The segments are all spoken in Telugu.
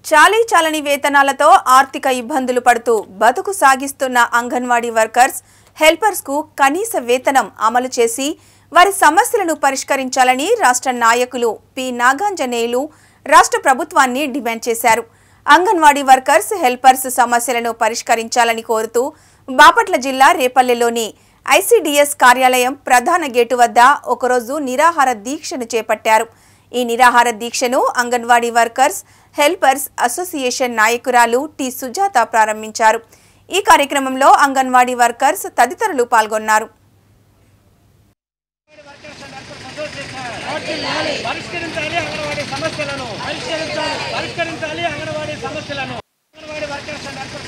చాలీ చాలని వేతనాలతో ఆర్థిక ఇబ్బందులు పడుతూ బతుకు సాగిస్తున్న అంగన్వాడీ వర్కర్స్ హెల్పర్స్ కు కనీస వేతనం అమలు చేసి వారి సమస్యలను పరిష్కరించాలని రాష్ట్ర నాయకులు పి నాగాంజనేయులు రాష్ట్ర ప్రభుత్వాన్ని డిమాండ్ చేశారు అంగన్వాడీ వర్కర్స్ హెల్పర్స్ సమస్యలను పరిష్కరించాలని కోరుతూ బాపట్ల జిల్లా రేపల్లెలోని ఐసీడీఎస్ కార్యాలయం ప్రధాన గేటు వద్ద ఒకరోజు నిరాహార దీక్షను చేపట్టారు ఈ నిరాహార దీక్షను అంగన్వాడీ వర్కర్స్ హెల్పర్స్ అసోసియేషన్ నాయకురాలు టి సుజాత ప్రారంభించారు ఈ కార్యక్రమంలో అంగన్వాడీ వర్కర్స్ తదితరులు పాల్గొన్నారు పరిష్కరించాలి అంగన్వాడీ సమస్యలను పరిష్కరించాలి పరిష్కరించాలి అంగన్వాడీ సమస్యలను anganwadi workers and workers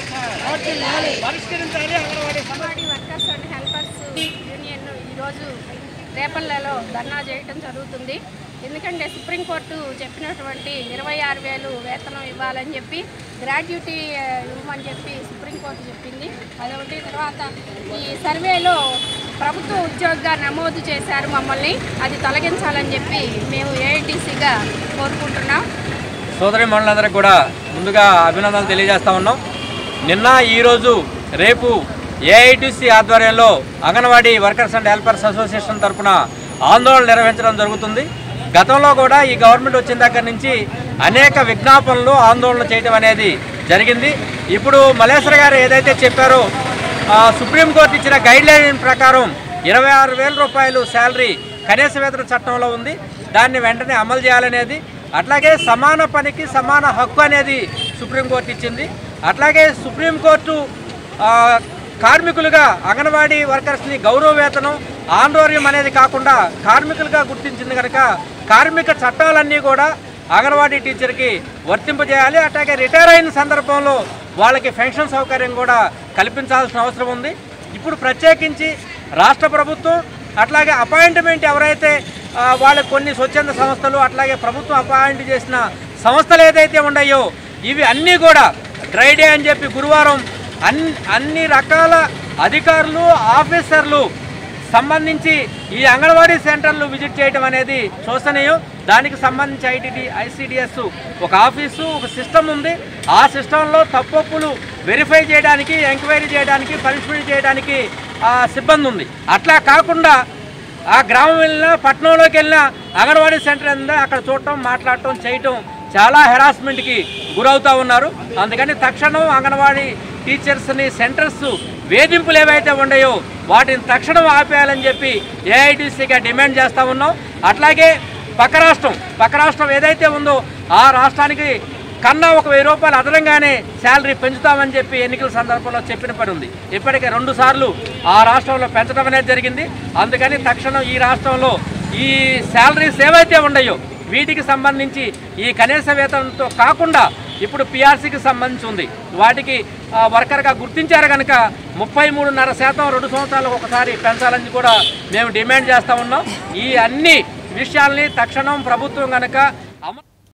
association పరిష్కరించాలి అంగన్వాడీ సమస్యలను anganwadi workers and helpers union ఈరోజు రేపల్లెలో ధర్నా చేయడం జరుగుతుంది ఎందుకంటే సుప్రీంకోర్టు చెప్పినటువంటి ఇరవై ఆరు వేలు వేతనం ఇవ్వాలని చెప్పి గ్రాడ్యుటీ ఆ, ఇవ్వమని చెప్పి సుప్రీంకోర్టు చెప్పింది అదొకటి తర్వాత ఈ సర్వేలో ప్రభుత్వ ఉద్యోగిగా నమోదు చేశారు మమ్మల్ని అది తొలగించాలని చెప్పి మేము ఏఐటీసీగా కోరుకుంటున్నాం సోదరి మండలందరికీ కూడా ముందుగా అభినందనలు తెలియజేస్తా ఉన్నాం నిన్న ఈరోజు రేపు ఏఐటిసి ఆధ్వర్యంలో anganwadi workers and helpers association తరఫున ఆందోళన నిర్వహించడం జరుగుతుంది గతంలో కూడా ఈ గవర్నమెంట్ వచ్చిన దగ్గర నుంచి అనేక విజ్ఞాపనలు ఆందోళన చేయడం అనేది జరిగింది ఇప్పుడు మలేశ్వర గారు ఏదైతే చెప్పారో ఆ, సుప్రీంకోర్టు ఇచ్చిన గైడ్ లైన్ ప్రకారం ఇరవై ఆరు వేల రూపాయలు శాలరీ కనీస వేతన చట్టంలో ఉంది దాన్ని వెంటనే అమలు చేయాలనేది అట్లాగే సమాన పనికి సమాన హక్కు అనేది సుప్రీంకోర్టు ఇచ్చింది అట్లాగే సుప్రీంకోర్టు ఆ, కార్మికులుగా అంగన్వాడీ వర్కర్స్ని గౌరవ వేతనం ఆందోళనం అనేది కాకుండా కార్మికులుగా గుర్తించింది కనుక కార్మిక చట్టాలన్నీ కూడా అంగన్వాడీ టీచర్కి వర్తింపజేయాలి అట్లాగే రిటైర్ అయిన సందర్భంలో వాళ్ళకి పెన్షన్ సౌకర్యం కూడా కల్పించాల్సిన అవసరం ఉంది ఇప్పుడు ప్రత్యేకించి రాష్ట్ర ప్రభుత్వం అట్లాగే అపాయింట్మెంట్ ఎవరైతే ఆ, వాళ్ళకి కొన్ని స్వచ్ఛంద సంస్థలు అట్లాగే ప్రభుత్వం అపాయింట్ చేసిన సంస్థలు ఏదైతే ఉన్నాయో ఇవి అన్నీ కూడా డ్రై డే అని చెప్పి గురువారం అన్ని అన్ని రకాల అధికారులు ఆఫీసర్లు సంబంధించి ఈ అంగన్వాడీ సెంటర్లు విజిట్ చేయడం అనేది శోచనీయం దానికి సంబంధించి ఐటీడీ ఐసిడిఎస్ ఒక ఆఫీసు ఒక సిస్టమ్ ఉంది ఆ సిస్టంలో తప్పొప్పులు వెరిఫై చేయడానికి ఎంక్వైరీ చేయడానికి పనిష్మెంట్ చేయడానికి ఆ, సిబ్బంది ఉంది అట్లా కాకుండా ఆ గ్రామం వెళ్ళినా పట్టణంలోకి వెళ్ళినా అంగన్వాడీ సెంటర్ ఉందా అక్కడ చూడటం మాట్లాడటం చేయటం చాలా హెరాస్మెంట్కి గురవుతూ ఉన్నారు అందుకని తక్షణం అంగన్వాడీ టీచర్స్ని సెంటర్స్ వేధింపులు ఏవైతే ఉన్నాయో వాటిని తక్షణం ఆపేయాలని చెప్పి ఏఐటీసీగా డిమాండ్ చేస్తూ ఉన్నాం అట్లాగే పక్క రాష్ట్రం పక్క రాష్ట్రం ఏదైతే ఉందో ఆ రాష్ట్రానికి కన్నా ఒక వెయ్యి రూపాయలు అదనంగానే శాలరీ పెంచుతామని చెప్పి ఎన్నికల సందర్భంలో చెప్పిన పని ఉంది ఇప్పటికే రెండు సార్లు ఆ రాష్ట్రంలో పెంచడం అనేది జరిగింది అందుకని తక్షణం ఈ రాష్ట్రంలో ఈ శాలరీస్ ఏవైతే ఉన్నాయో వీటికి సంబంధించి ఈ కనీస వేతనంతో కాకుండా ఇప్పుడు పిఆర్సీకి సంబంధించి ఉంది వాటికి ఆ, వర్కర్గా గుర్తించారు కనుక ముప్పై మూడున్నర శాతం రెండు సంవత్సరాలకు ఒకసారి పెంచాలని కూడా మేము డిమాండ్ చేస్తూ ఉన్నాం ఈ అన్ని విషయాల్ని తక్షణం ప్రభుత్వం కనుక